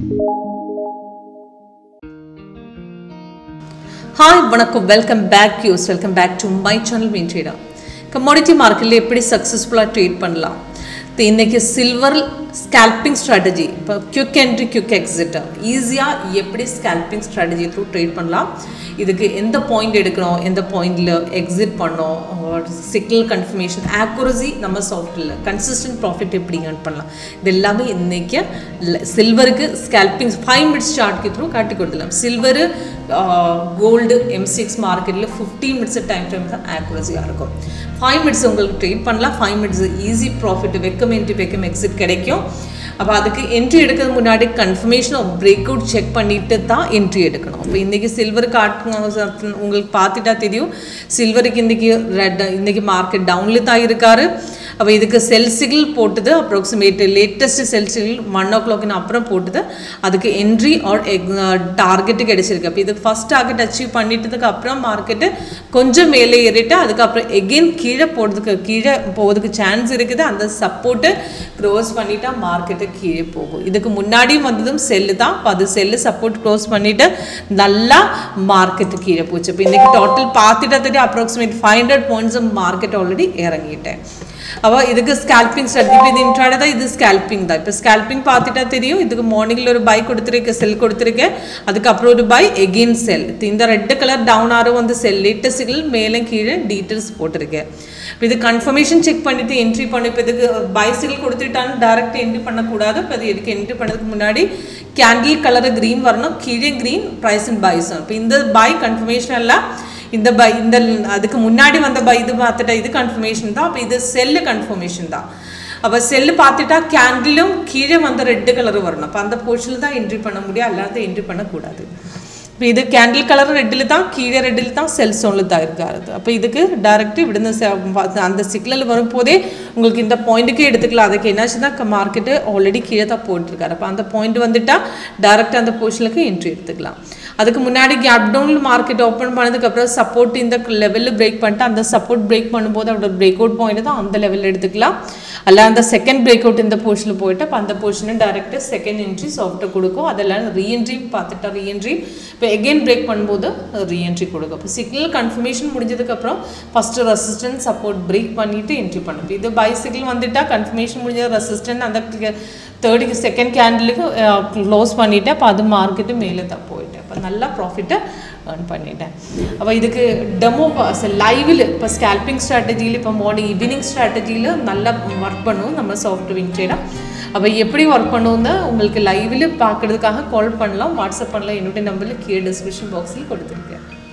hi வணக்கம் welcome back use welcome back to my channel மீன் ட்ரேடா கமாடிட்டி மார்க்கெட்டில் எப்படி சக்ஸஸ்ஃபுல்லாக ட்ரேட் பண்ணலாம் இது இன்னைக்கு சில்வர் ஸ்கேல்பிங் ஸ்ட்ராட்டஜி இப்போ குவிக் என்ட்ரி குவிக் எக்ஸிட் ஈஸியாக எப்படி ஸ்கேல்பிங் ஸ்ட்ராட்டஜி த்ரூ ட்ரேட் பண்ணலாம் இதுக்கு எந்த பாயிண்ட் எடுக்கணும் எந்த பாயிண்டில் எக்ஸிட் பண்ணோம் சிக்னல் கன்ஃபர்மேஷன் ஆக்குரசி நம்ம சாஃப்ட்வேரில் கன்சிஸ்டன்ட் ப்ராஃபிட் எப்படி ஏர்ன் பண்ணலாம் இது எல்லாமே இன்னைக்கு சில்வருக்கு ஸ்கேல்பிங் ஃபைவ் மினிட்ஸ் சார்ட்க்கு த்ரூ காட்டி கொடுத்துடலாம் சில்வரு கோல்டு எம் சிக்ஸ் மார்க்கெட்டில் ஃபிஃப்டீன் மினிட்ஸ் டைம் ஃப்ரேம் தான் ஆக்குரஸியாக இருக்கும் ஃபைவ் மினிட்ஸ் உங்களுக்கு ட்ரேட் பண்ணலாம் ஃபைவ் மினிட்ஸ் ஈஸி ப்ராஃபிட் வெக்கம் என்ட்ரி வெக்கம் எக்ஸிட் கிடைக்கும் அப்போ அதுக்கு என்ட்ரி எடுக்கிறது முன்னாடி confirmation of break out check பண்ணிட்டு தான் என்ட்ரி எடுக்கணும் இப்போ இன்றைக்கி சில்வர் காட்டு உங்களுக்கு பார்த்துட்டா தெரியும் சில்வருக்கு இன்றைக்கி ரெட் இன்றைக்கி மார்க்கெட் டவுனில் தான் இருக்காரு அப்போ இதுக்கு செல் சிகில் போட்டது approximate latest sell signal one ஓ கிளாக்னு அப்புறம் போட்டது அதுக்கு என்ட்ரி ஆர் டார்கெட்டு கிடைச்சிருக்கு அப்போ இது ஃபஸ்ட் டார்கெட் அச்சீவ் பண்ணிட்டதுக்கு அப்புறம் மார்க்கெட்டு கொஞ்சம் மேலே ஏறிட்டு அதுக்கப்புறம் எகெயின் கீழே போகிறதுக்கு கீழே போகிறதுக்கு சான்ஸ் இருக்குது அந்த சப்போர்ட்டு க்ளோஸ் பண்ணிட்டா மார்க்கெட்டு கீழே போகும் இதுக்கு முன்னாடி வந்ததும் செல்லு தான் அப்போ அது செல்லு சப்போர்ட் க்ளோஸ் பண்ணிவிட்டு நல்லா மார்க்கெட்டு கீழே போச்சு இப்போ இன்றைக்கி டோட்டல் பார்த்துட்டா தெரியும் approximate five hundred points market already இறங்கிட்டேன் அப்போ இதுக்கு ஸ்கேல்பிங் ஸ்ட்ராட்டஜி இப்போ இது இன்ட்ராடே தான் இது ஸ்கேல்பிங் தான் இப்போ ஸ்கேல்பிங் பார்த்துட்டா தெரியும் இதுக்கு மார்னிங்கில் ஒரு பை கொடுத்துருக்கேன் செல் கொடுத்துருக்கேன் அதுக்கப்புறம் ஒரு பை எகெயின் செல் இந்த ரெட் கலர் டவுன் ஆரும் வந்து செல் லேட்டஸ்ட் சிகில் மேலே கீழே டீட்டெயில்ஸ் போட்டிருக்கேன் இப்போ இது கன்ஃபர்மேஷன் செக் பண்ணிட்டு என்ட்ரி பண்ணி இப்போ இதுக்கு பை சிகில் கொடுத்துட்டான்னு டேரக்ட் என்ட்ரி பண்ணக்கூடாது இப்போ இது இதுக்கு என்ட்ரி பண்ணதுக்கு முன்னாடி கேண்டில் கலர் க்ரீன் வரணும் கீழே க்ரீன் ப்ரைஸ் அண்ட் பைஸ் இப்போ இந்த பை கன்ஃபர்மேஷன் எல்லாம் இந்த பை இந்த அதுக்கு முன்னாடி வந்த பை இது பார்த்துட்டா இது கன்ஃபர்மேஷன் தான் அப்போ இது செல்லு கன்ஃபர்மேஷன் தான் அப்போ செல்லு பார்த்துட்டா கேண்டிலும் கீழே வந்த ரெட்டு கலர் வரணும் அப்போ அந்த போர்ஷனில் தான் என்ட்ரி பண்ண முடியும் அல்லாத என்ட்ரி பண்ணக்கூடாது இப்போ இது கேண்டில் கலர் ரெட்டில் தான் கீழே ரெட்டில் தான் செல் சோனில் தான் இருக்காது அப்போ இதுக்கு டேரெக்ட் இவிடுந்த அந்த சிக்னல் வரும்போதே உங்களுக்கு இந்த பாயிண்ட்டுக்கே எடுத்துக்கலாம் அதுக்கு என்னாச்சுன்னா மார்க்கெட்டு ஆல்ரெடி கீழே தான் போட்டிருக்காரு அப்போ அந்த பாயிண்ட் வந்துட்டால் டேரெக்டாக அந்த போர்ஷனுக்கு என்ட்ரி எடுத்துக்கலாம் அதுக்கு முன்னாடி கேப் டவுனில் மார்க்கெட் ஓப்பன் பண்ணதுக்கப்புறம் சப்போர்ட் இந்த லெவலில் பிரேக் பண்ணிட்டு அந்த சப்போர்ட் பிரேக் பண்ணும்போது அதோட பிரேக் அவுட் பாயிண்ட் தான் அந்த லெவலில் எடுத்துக்கலாம் அல்ல அந்த செகண்ட் பிரேக் அவுட் இந்த போர்ஷனில் போயிட்டு அப்போ அந்த போர்ஷனை டேரெக்டாக செகண்ட் என்ட்ரி சாஃப்ட்டாக கொடுக்கும் அதெல்லாம் ரீஎன்ட்ரி பார்த்துட்டா ரீஎன்ட்ரி இப்போ எகெயின் பிரேக் பண்ணும்போது ரீஎன்ட்ரி கொடுக்கும் இப்போ சிக்னல் கன்ஃபர்மேஷன் முடிஞ்சதுக்கப்புறம் ஃபஸ்ட்டு ரெசிஸ்டன்ட் சப்போர்ட் பிரேக் பண்ணிவிட்டு என்ட்ரி பண்ணும் இது பை சிக்னல் வந்துட்டா கன்ஃபர்மேஷன் முடிஞ்ச ரெசிஸ்டன்ட் அந்த தேர்டுக்கு செகண்ட் கேண்டிலுக்கு க்ளோஸ் பண்ணிவிட்டு அப்போ அது மார்க்கெட்டு மேலே தான் போயிட்டேன் அப்போ நல்லா ப்ராஃபிட்டை ஏர்ன் பண்ணிட்டேன் அப்போ இதுக்கு டெமோ லைவில் இப்போ ஸ்கேல்பிங் ஸ்ட்ராட்டஜியில் இப்போ மார்னிங் ஈவினிங் ஸ்ட்ராட்டஜியில் நல்லா ஒர்க் பண்ணுவோம் நம்ம சாஃப்ட்வேர் ட்ரேடாக அப்போ எப்படி ஒர்க் பண்ணுவோம்னா உங்களுக்கு லைவில் பார்க்குறதுக்காக கால் பண்ணலாம் வாட்ஸ்அப் பண்ணலாம் என்னுடைய நம்பரில் கீழே டிஸ்கிரிப்ஷன் பாக்ஸில் கொடுத்துருக்கேன்